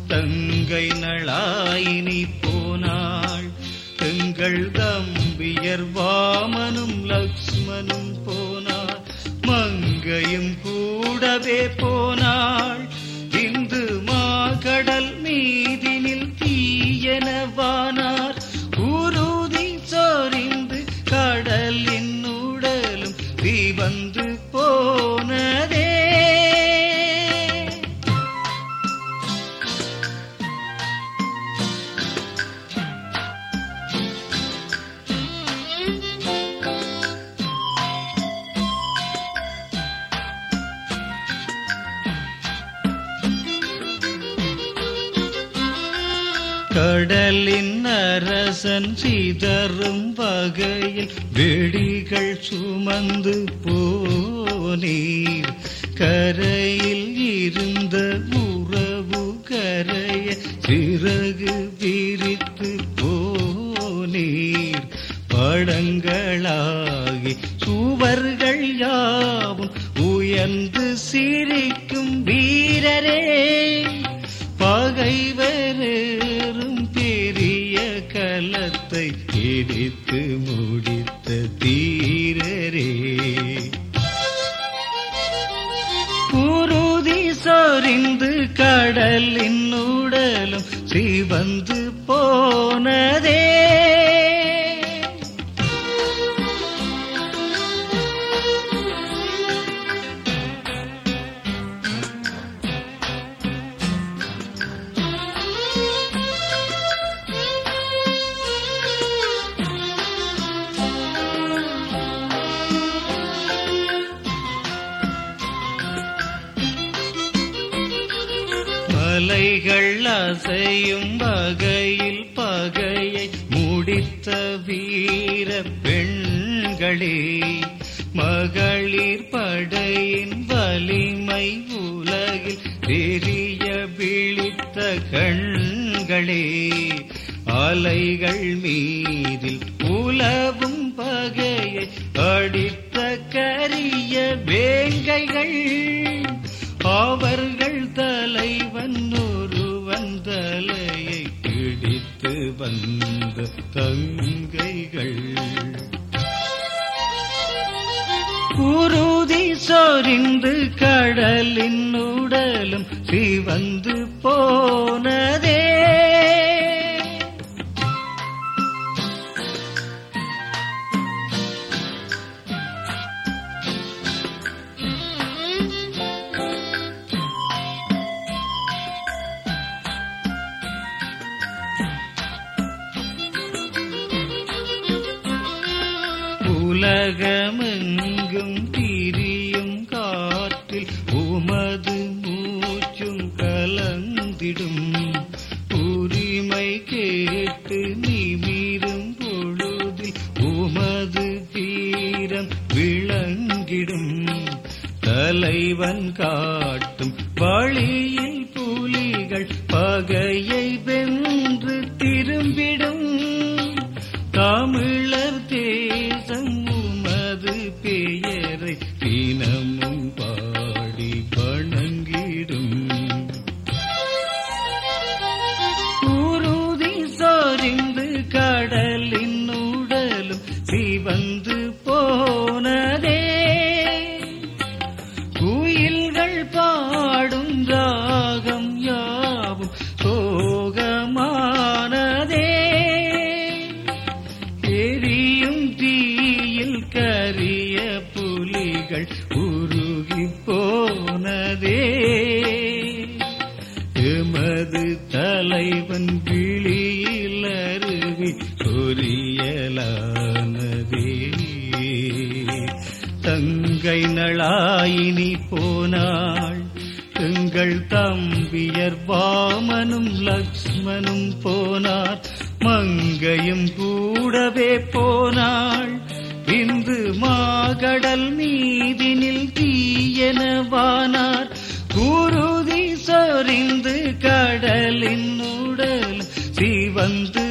தங்கை நளாயினி போனாள் எங்கள் தம்பியர் வாமனும் லக்ஷ்மனும் போனார் மங்கையும் கூடவே போனாள் இந்து மாகடல் மீதினில் தீயனவானார் உருதி சொரிந்து கடலின் உடலும் தீவந்து போனதே கடலின் அரசன் சிதறும் வகையில் வெடிகள் சுமந்து போனீர் கரையில் இருந்த உறவு கரைய சிறகு விரித்து போனீர் படங்களாகி சுவர்கள் யாவும் உயர்ந்து சிரிக்கும் வீரரே பகைவரும் பெரிய கலத்தை இடித்து முடித்த தீரரே குருதி சொரிந்து கடலின் உடலும் சிவந்து போனதே மலைகள் அசையும் வகையில் பகையை முடித்த வீர பெண்களே மகளிர் படையின் வலிமை உலகில் தெரிய விழித்த கண்களே அலைகள் மீதில் உலவும் பகையை அடித்த கரிய வேங்கைகள் அவர்கள் தலைவன் ஒருவன் தலையை பிடித்து வந்த தங்கைகள் குருதி சொரிந்து கடலின் உடலும் சிவந்து போனதே உலகமெங்கும் திரியும் காற்றில் உமது மூச்சும் கலந்திடும் உரிமை கேட்டு நிமிரும் பொழுதில் உமது தீரம் விளங்கிடும் தலைவன் காட்டும் வழியில் புலிகள் பகையை வென்று திரும்பிடும் தமிழர் தேசம் உமது பெயரை தினமும் பாடி வணங்கிடும் உருதி சொரிந்து கடலின் உடலும் சிவந்து போனதே குயில்கள் பாடும் ராகம் யாவும் சோகமானதே எரியும் தீயில் கரிய புலிகள் உருகி போனதே எமது தலைவன் விழியில் அருவி சொரியலானதே தங்கை நளாயினி போனாள் எங்கள் தம்பியர் வாமனும் லக்ஷ்மனும் போனார் மங்கையும் கூடவே போனாள் இந்து மாகடல் மீதினில் தீயனவானார் குருதி சொரிந்து கடலின் உடல் சிவந்து